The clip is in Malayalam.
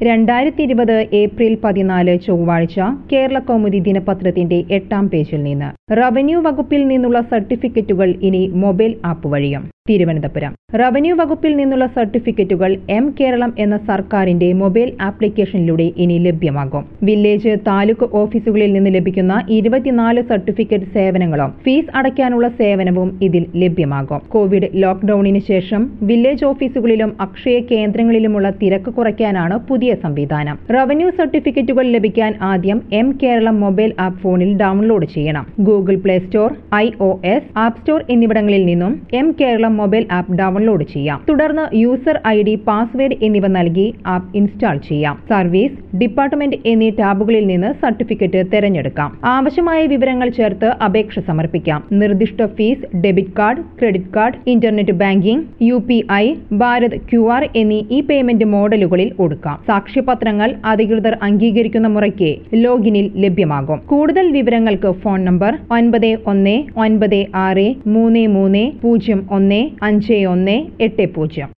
രണ്ടായിരത്തി ഇരുപത് ഏപ്രിൽ പതിനാല് ചൊവ്വാഴ്ച കേരള കൗമുദി ദിനപത്രത്തിന്റെ എട്ടാം പേജിൽ നിന്ന് റവന്യൂ വകുപ്പിൽ നിന്നുള്ള സർട്ടിഫിക്കറ്റുകൾ ഇനി മൊബൈൽ ആപ്പ് വഴിയും തിരുവനന്തപുരം റവന്യൂ വകുപ്പിൽ നിന്നുള്ള സർട്ടിഫിക്കറ്റുകൾ എം കേരളം എന്ന സർക്കാരിന്റെ മൊബൈൽ ആപ്ലിക്കേഷനിലൂടെ ഇനി ലഭ്യമാകും വില്ലേജ് താലൂക്ക് ഓഫീസുകളിൽ നിന്ന് ലഭിക്കുന്ന ഇരുപത്തിനാല് സർട്ടിഫിക്കറ്റ് സേവനങ്ങളും ഫീസ് അടയ്ക്കാനുള്ള സേവനവും ഇതിൽ ലഭ്യമാകും കോവിഡ് ലോക്ഡൌണിന് ശേഷം വില്ലേജ് ഓഫീസുകളിലും അക്ഷയ കേന്ദ്രങ്ങളിലുമുള്ള തിരക്ക് കുറയ്ക്കാനാണ് പുതിയ സംവിധാനം റവന്യൂ സർട്ടിഫിക്കറ്റുകൾ ലഭിക്കാൻ ആദ്യം എം കേരളം മൊബൈൽ ആപ്പ് ഫോണിൽ ഡൗൺലോഡ് ചെയ്യണം Google Play Store I O S App Store എന്നിവിടങ്ങളിൽ നിന്നും M Keralam mobile app download ചെയ്യാം തുടർന്ന് യൂസർ ഐ ഡി പാസ്വേഡ് എന്നിവ നൽകി ആപ്പ് ഇൻസ്റ്റാൾ ചെയ്യാം സർവീസ് ഡിപ്പാർട്ട്മെന്റ് എന്നീ ടാബുകളിൽ നിന്ന് സർട്ടിഫിക്കറ്റ് തിരഞ്ഞെടുക്കാം ആവശ്യമായ വിവരങ്ങൾ ചേർത്ത് അപേക്ഷ സമർപ്പിക്കാം നിർദ്ദിഷ്ട fees debit card credit card internet banking U P I Bharat Q R എന്നീ ഇ പേയ്മെന്റ് മോഡലുകളിൽ കൊടുക്കാം സാക്ഷ്യപത്രങ്ങൾ അധികൃതർ അംഗീകരിക്കുന്ന മുറയ്ക്ക് ലോഗിനിൽ ലഭ്യമാകും കൂടുതൽ വിവരങ്ങൾക്ക് ഫോൺ നമ്പർ ഒൻപത് ഒന്ന് ഒൻപത് ആറ് മൂന്ന് മൂന്ന് പൂജ്യം ഒന്ന് അഞ്ച് ഒന്ന് എട്ട് പൂജ്യം